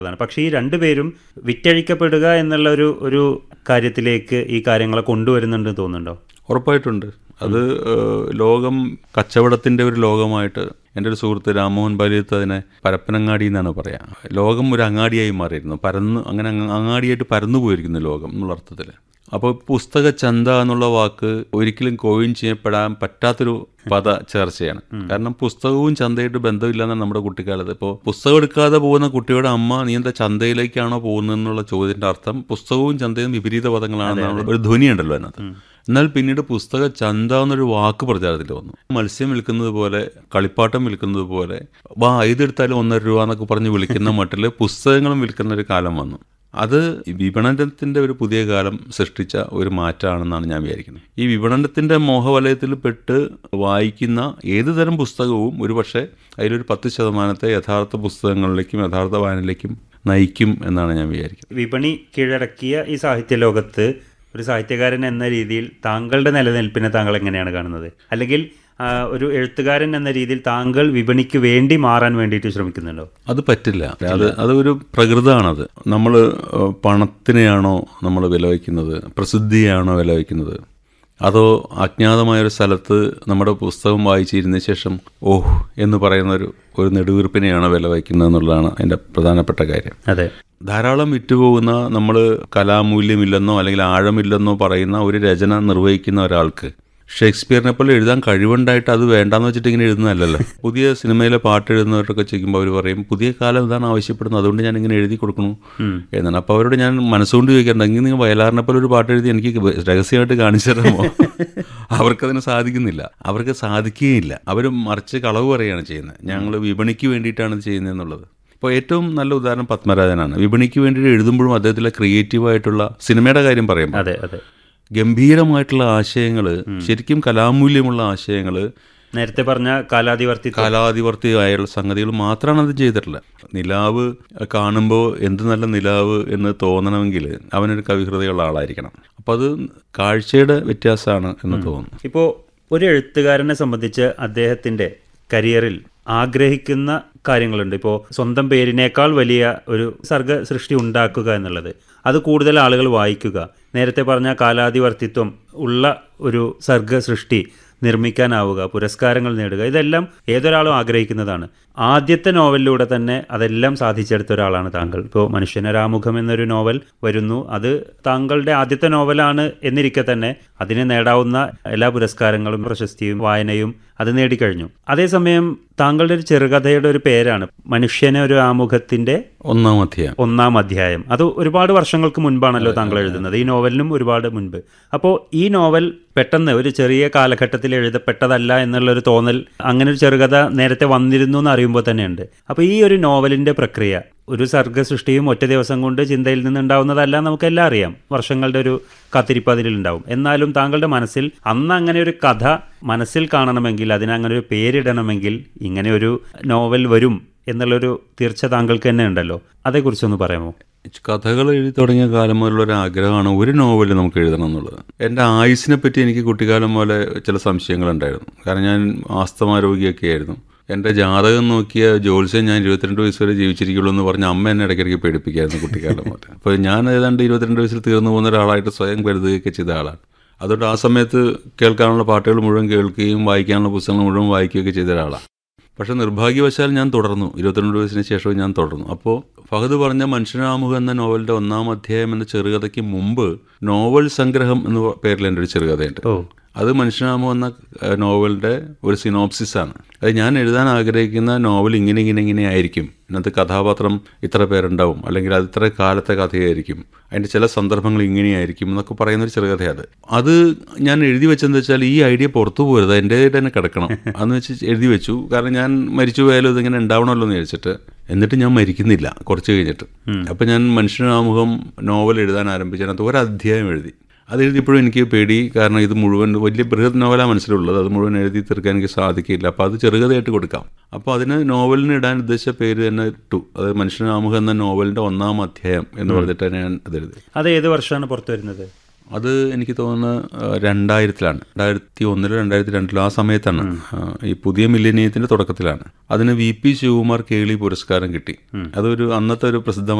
അതാണ് പക്ഷേ ഈ രണ്ടുപേരും വിറ്റഴിക്കപ്പെടുക എന്നുള്ള ഒരു ഒരു കാര്യത്തിലേക്ക് ഈ കാര്യങ്ങളെ കൊണ്ടുവരുന്നുണ്ടെന്ന് തോന്നുന്നുണ്ടോ ഉറപ്പായിട്ടുണ്ട് അത് ഏഹ്, ലോകം കച്ചവടത്തിൻ്റെ ഒരു ലോകമായിട്ട് എൻ്റെ ഒരു സുഹൃത്ത് രാമോഹൻ ബാലിയത്ത് അതിനെ പരപ്പനങ്ങാടി എന്നാണ് പറയാ ലോകം ഒരു അങ്ങാടിയായി മാറിയിരുന്നു പരന്ന് അങ്ങനെ അങ്ങ് അങ്ങാടിയായിട്ട് പരന്നു പോയിരിക്കുന്നു ലോകം എന്നുള്ള അർത്ഥത്തിൽ അപ്പോൾ പുസ്തക ചന്ത എന്നുള്ള വാക്ക് ഒരിക്കലും കോയിൻ ചെയ്യപ്പെടാൻ പറ്റാത്തൊരു പദ ചേർച്ചയാണ് കാരണം പുസ്തകവും ചന്തയായിട്ട് ബന്ധമില്ലെന്നാണ് നമ്മുടെ കുട്ടിക്കാലത്ത് ഇപ്പോൾ പുസ്തകം എടുക്കാതെ പോകുന്ന കുട്ടിയുടെ അമ്മ നീ എന്താ ചന്തയിലേക്കാണോ പോകുന്നതെന്നുള്ള ചോദ്യത്തിന്റെ അർത്ഥം പുസ്തകവും ചന്തയും വിപരീത പദങ്ങളാണെന്നുള്ള ഒരു ധ്വനിയുണ്ടല്ലോ അതിനകത്ത് എന്നാൽ പിന്നീട് പുസ്തക ചന്ത എന്നൊരു വാക്ക് പ്രചാരത്തിൽ വന്നു മത്സ്യം വിൽക്കുന്നത് പോലെ കളിപ്പാട്ടം വിൽക്കുന്നത് പോലെ വാ ഇതെടുത്താലും ഒന്നര രൂപ എന്നൊക്കെ പറഞ്ഞ് വിളിക്കുന്ന മട്ടിൽ പുസ്തകങ്ങളും വിൽക്കുന്ന ഒരു കാലം വന്നു അത് ഈ വിപണനത്തിന്റെ ഒരു പുതിയ കാലം സൃഷ്ടിച്ച ഒരു മാറ്റമാണെന്നാണ് ഞാൻ വിചാരിക്കുന്നത് ഈ വിപണനത്തിന്റെ മോഹവലയത്തിൽ പെട്ട് വായിക്കുന്ന ഏത് തരം പുസ്തകവും ഒരുപക്ഷെ അതിലൊരു പത്ത് ശതമാനത്തെ യഥാർത്ഥ പുസ്തകങ്ങളിലേക്കും യഥാർത്ഥ വായനയിലേക്കും നയിക്കും എന്നാണ് ഞാൻ വിചാരിക്കുന്നത് വിപണി കീഴടക്കിയ ഈ സാഹിത്യ ലോകത്ത് ഒരു സാഹിത്യകാരൻ എന്ന രീതിയിൽ താങ്കളുടെ നിലനിൽപ്പിനെ താങ്കൾ എങ്ങനെയാണ് കാണുന്നത് അല്ലെങ്കിൽ ആ, ഒരു എഴുത്തുകാരൻ എന്ന രീതിയിൽ താങ്കൾ വിപണിക്ക് വേണ്ടി മാറാൻ വേണ്ടിയിട്ട് ശ്രമിക്കുന്നുണ്ടോ അത് പറ്റില്ല അത് അത് ഒരു പ്രകൃതമാണത് നമ്മൾ പണത്തിനെയാണോ നമ്മൾ വില വയ്ക്കുന്നത് പ്രസിദ്ധിയാണോ വില വയ്ക്കുന്നത് അതോ അജ്ഞാതമായൊരു സ്ഥലത്ത് നമ്മുടെ പുസ്തകം വായിച്ചിരുന്ന ശേഷം ഓഹ് എന്ന് പറയുന്ന ഒരു ഒരു നെടുവീർപ്പിനെയാണോ വില വയ്ക്കുന്നത് എന്നുള്ളതാണ് അതിൻ്റെ പ്രധാനപ്പെട്ട കാര്യം അതെ ധാരാളം വിറ്റുപോകുന്ന നമ്മൾ കലാമൂല്യമില്ലെന്നോ അല്ലെങ്കിൽ ആഴമില്ലെന്നോ പറയുന്ന ഒരു രചന നിർവഹിക്കുന്ന ഒരാൾക്ക് ഷേക്സ്പിയറിനെ പോലെ എഴുതാൻ കഴിവുണ്ടായിട്ട് അത് വേണ്ടാന്ന് വെച്ചിട്ട് ഇങ്ങനെ എഴുതുന്നതല്ലല്ലോ പുതിയ സിനിമയിലെ പാട്ട് എഴുതുന്നവരൊക്കെ ചോദിക്കുമ്പോൾ അവർ പറയും പുതിയ കാലം ഇതാണ് ആവശ്യപ്പെടുന്നത് അതുകൊണ്ട് ഞാൻ ഇങ്ങനെ എഴുതി കൊടുക്കണു എന്നാണ് അപ്പോൾ അവരോട് ഞാൻ മനസ്സുകൊണ്ട് ചോദിക്കാറുണ്ട് എങ്കിൽ നിങ്ങൾ വയലാറിനെ പോലെ ഒരു പാട്ട് എഴുതി എനിക്ക് രഹസ്യമായിട്ട് കാണിച്ചു തരാമോ അവർക്കതിന് സാധിക്കുന്നില്ല അവർക്ക് സാധിക്കുകയില്ല അവർ മറിച്ച് കളവ് പറയുകയാണ് ചെയ്യുന്നത് ഞങ്ങൾ വിപണിക്ക് വേണ്ടിയിട്ടാണ് ഇത് ചെയ്യുന്നതെന്നുള്ളത് ഇപ്പോൾ ഏറ്റവും നല്ല ഉദാഹരണം പത്മരാജനാണ് വിപണിക്ക് വേണ്ടിയിട്ട് എഴുതുമ്പോഴും അദ്ദേഹത്തിലെ ക്രിയേറ്റീവായിട്ടുള്ള സിനിമയുടെ കാര്യം പറയുമ്പോൾ അതെ അതെ ഗംഭീരമായിട്ടുള്ള ആശയങ്ങൾ ശരിക്കും കലാമൂല്യമുള്ള ആശയങ്ങൾ നേരത്തെ പറഞ്ഞ കാലാതിവർത്തി കാലാധിവർത്തിയായുള്ള സംഗതികൾ മാത്രമാണ് അത് ചെയ്തിട്ടുള്ളത് നിലാവ് കാണുമ്പോൾ എന്ത് നല്ല നിലാവ് എന്ന് തോന്നണമെങ്കിൽ അവനൊരു കവിഹൃദയുള്ള ആളായിരിക്കണം അപ്പോൾ അത് കാഴ്ചയുടെ വ്യത്യാസമാണ് എന്ന് തോന്നുന്നു ഇപ്പോൾ ഒരു എഴുത്തുകാരനെ സംബന്ധിച്ച് അദ്ദേഹത്തിൻ്റെ കരിയറിൽ ആഗ്രഹിക്കുന്ന കാര്യങ്ങളുണ്ട് ഇപ്പോൾ സ്വന്തം പേരിനേക്കാൾ വലിയ ഒരു സർഗ സൃഷ്ടി ഉണ്ടാക്കുക എന്നുള്ളത് അത് കൂടുതൽ ആളുകൾ വായിക്കുക നേരത്തെ പറഞ്ഞ കാലാതിവർത്തിത്വം ഉള്ള ഒരു സർഗ സൃഷ്ടി നിർമ്മിക്കാനാവുക പുരസ്കാരങ്ങൾ നേടുക ഇതെല്ലാം ഏതൊരാളും ആഗ്രഹിക്കുന്നതാണ് ആദ്യത്തെ നോവലിലൂടെ തന്നെ അതെല്ലാം സാധിച്ചെടുത്ത ഒരാളാണ് താങ്കൾ ഇപ്പോൾ മനുഷ്യനരാമുഖം എന്നൊരു നോവൽ വരുന്നു അത് താങ്കളുടെ ആദ്യത്തെ നോവലാണ് എന്നിരിക്കെ തന്നെ അതിന് നേടാവുന്ന എല്ലാ പുരസ്കാരങ്ങളും പ്രശസ്തിയും വായനയും അത് നേടിക്കഴിഞ്ഞു അതേസമയം താങ്കളുടെ ഒരു ചെറുകഥയുടെ ഒരു പേരാണ് മനുഷ്യന ഒരു ആമുഖത്തിന്റെ ഒന്നാം അധ്യായം ഒന്നാം അധ്യായം അത് ഒരുപാട് വർഷങ്ങൾക്ക് മുൻപാണല്ലോ താങ്കൾ എഴുതുന്നത് ഈ നോവലിനും ഒരുപാട് മുൻപ് അപ്പോൾ ഈ നോവൽ പെട്ടെന്ന് ഒരു ചെറിയ കാലഘട്ടത്തിൽ എഴുതപ്പെട്ടതല്ല എന്നുള്ളൊരു തോന്നൽ അങ്ങനെ ഒരു ചെറുകഥ നേരത്തെ വന്നിരുന്നു എന്ന് അറിയുമ്പോൾ തന്നെയുണ്ട് അപ്പോൾ ഈ ഒരു നോവലിന്റെ പ്രക്രിയ ഒരു സർഗ സൃഷ്ടിയും ഒറ്റ ദിവസം കൊണ്ട് ചിന്തയിൽ നിന്നുണ്ടാവുന്നതല്ല നമുക്കെല്ലാം അറിയാം വർഷങ്ങളുടെ ഒരു കാത്തിരിപ്പ് അതിലുണ്ടാവും എന്നാലും താങ്കളുടെ മനസ്സിൽ അന്ന് അങ്ങനെ ഒരു കഥ മനസ്സിൽ കാണണമെങ്കിൽ അതിന് അങ്ങനെ ഒരു പേരിടണമെങ്കിൽ ഇങ്ങനെ ഒരു നോവൽ വരും എന്നുള്ളൊരു തീർച്ച താങ്കൾക്ക് തന്നെ ഉണ്ടല്ലോ അതേക്കുറിച്ചൊന്ന് പറയാമോ കഥകൾ എഴുതി തുടങ്ങിയ കാലം മുതലുള്ള ഒരു ആഗ്രഹമാണ് ഒരു നോവൽ നമുക്ക് എഴുതണം എന്നുള്ളത് എൻ്റെ ആയുസിനെ പറ്റി എനിക്ക് കുട്ടിക്കാലം പോലെ ചില സംശയങ്ങളുണ്ടായിരുന്നു കാരണം ഞാൻ ആസ്തമ രോഗിയൊക്കെ ആയിരുന്നു എൻ്റെ ജാതകം നോക്കിയ ജോത്സ്യം ഞാൻ ഇരുപത്തിരണ്ട് വയസ്സ് വരെ ജീവിച്ചിരിക്കുള്ളൂ എന്ന് പറഞ്ഞ് അമ്മ എന്നെ ഇടയ്ക്കിടയ്ക്ക് പേടിപ്പിക്കായിരുന്നു കുട്ടിക്കാലം മുതൽ അപ്പോൾ ഞാൻ ഏതാണ്ട് ഇരുപത്തിരണ്ട് വയസ്സിൽ തീർന്നു പോകുന്ന ഒരാളായിട്ട് സ്വയം കരുതുകയൊക്കെ ചെയ്ത ആളാണ് അതുകൊണ്ട് ആ സമയത്ത് കേൾക്കാനുള്ള പാട്ടുകൾ മുഴുവൻ കേൾക്കുകയും വായിക്കാനുള്ള പുസ്തകങ്ങൾ മുഴുവൻ വായിക്കുകയൊക്കെ ചെയ്ത ഒരാളാണ് പക്ഷെ നിർഭാഗ്യവശാൽ ഞാൻ തുടർന്നു ഇരുപത്തിരണ്ട് വയസ്സിന് ശേഷവും ഞാൻ തുടർന്നു അപ്പോൾ ഫഹദ് പറഞ്ഞ മനുഷ്യനാമുഖം എന്ന നോവലിൻ്റെ ഒന്നാം അധ്യായം എന്ന ചെറുകഥയ്ക്ക് മുമ്പ് നോവൽ സംഗ്രഹം എന്ന പേരിൽ എൻ്റെ ഒരു ചെറുകഥയുണ്ട് ഓ അത് മനുഷ്യനാമോ എന്ന ഏഹ്, നോവലിൻ്റെ ഒരു സിനോപ്സിസ് ആണ് അത് ഞാൻ എഴുതാൻ ആഗ്രഹിക്കുന്ന നോവൽ ഇങ്ങനെ ഇങ്ങനെ ഇങ്ങനെ ആയിരിക്കും ഇതിനകത്ത് കഥാപാത്രം ഇത്ര പേരുണ്ടാവും അല്ലെങ്കിൽ അത് ഇത്ര കാലത്തെ കഥയായിരിക്കും അതിൻ്റെ ചില സന്ദർഭങ്ങൾ ഇങ്ങനെയായിരിക്കും എന്നൊക്കെ പറയുന്ന ഒരു ചെറുകഥയാണ് അത് ഞാൻ എഴുതി വെച്ചെന്ന് വെച്ചാൽ ഈ ഐഡിയ പുറത്തു പോരുത് എൻ്റെ തന്നെ കിടക്കണം അന്ന് വെച്ച് എഴുതി വെച്ചു കാരണം ഞാൻ മരിച്ചു പോയാലും ഇതിങ്ങനെ ഉണ്ടാവണമല്ലോ എന്ന് വിചാരിച്ചിട്ട് എന്നിട്ട് ഞാൻ മരിക്കുന്നില്ല കുറച്ച് കഴിഞ്ഞിട്ട് അപ്പം ഞാൻ മനുഷ്യനാമുഖം നോവൽ എഴുതാൻ ആരംഭിച്ചതിനകത്ത് ഒരു അധ്യായം എഴുതി അത് എഴുതിയപ്പോഴും എനിക്ക് പേടി കാരണം ഇത് മുഴുവൻ വലിയ ബൃഹത് നോവലാണ് മനസ്സിലുള്ളത് അത് മുഴുവൻ എഴുതി തീർക്കാൻ എനിക്ക് സാധിക്കില്ല അപ്പോൾ അത് ചെറുകഥയായിട്ട് കൊടുക്കാം അപ്പോൾ അതിന് നോവലിന് ഇടാൻ ഉദ്ദേശിച്ച പേര് തന്നെ ഇട്ടു അത് മനുഷ്യനാമുഖം എന്ന നോവലിൻ്റെ ഒന്നാം അധ്യായം എന്ന് പറഞ്ഞിട്ടാണ് ഞാൻ അത് എഴുതി അത് ഏത് വർഷമാണ് പുറത്തു വരുന്നത് അത് എനിക്ക് തോന്നുന്നു ആ, രണ്ടായിരത്തിലാണ് രണ്ടായിരത്തി ഒന്നിലോ രണ്ടായിരത്തി രണ്ടിലോ ആ സമയത്താണ് ആ, ഈ പുതിയ മില്ലേനിയത്തിന്റെ തുടക്കത്തിലാണ് അതിന് വി പി ശിവകുമാർ കേളി പുരസ്കാരം കിട്ടി അതൊരു അന്നത്തെ ഒരു പ്രസിദ്ധമായ